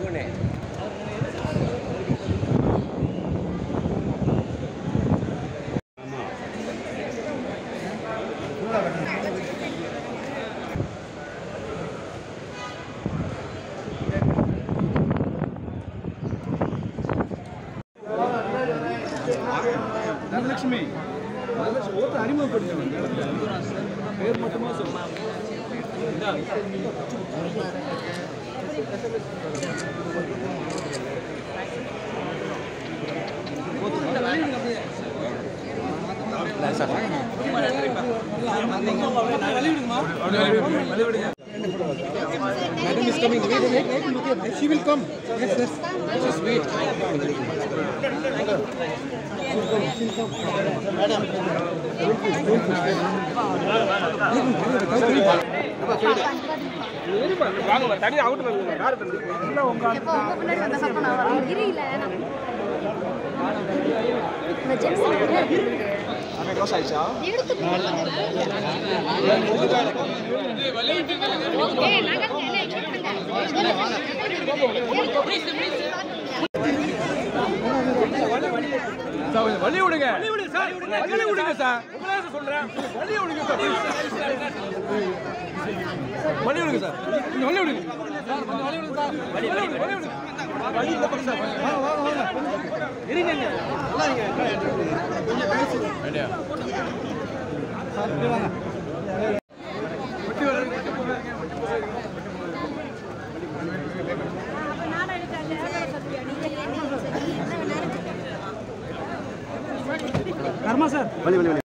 தனலட்சுமி தனலட்சுமி ஒருத்தர் அறிமுகப்படுத்தணும் இந்த இடத்துல. பேர் மட்டுமா சொல்லலாம் Madam is coming. Wait, wait, wait, look here. She will come. Yes, yes. Just wait. எப்போ உங்க பின்னாடி வந்த சப்ப நான் வரேன் இரு இல்ல நான் இந்த ஜென்ஸ் எடுத்து ஏய் நகர்ந்து எல்லாம் சார், கொஞ்சம் வழி விடுங்க வழி விடுங்க சார் வழி விடுங்க சார் உங்களே சொல்றேன் வழி விடுங்க சார் வழி விடுங்க சார் கொஞ்சம் வழி விடுங்க சார் கொஞ்சம் வழி விடுங்க சார் வழி விடுங்க வழி விடுங்க வழி இந்த பக்கம் சார் வாங்க வாங்க வாங்க இருங்க நல்லா இருங்க கொஞ்சம் பேசி வேண்டியா சார் இப்படி வாங்க ஒட்டி வர ஒட்டி போகாதீங்க ஒட்டி போகாதீங்க கர்மா சார்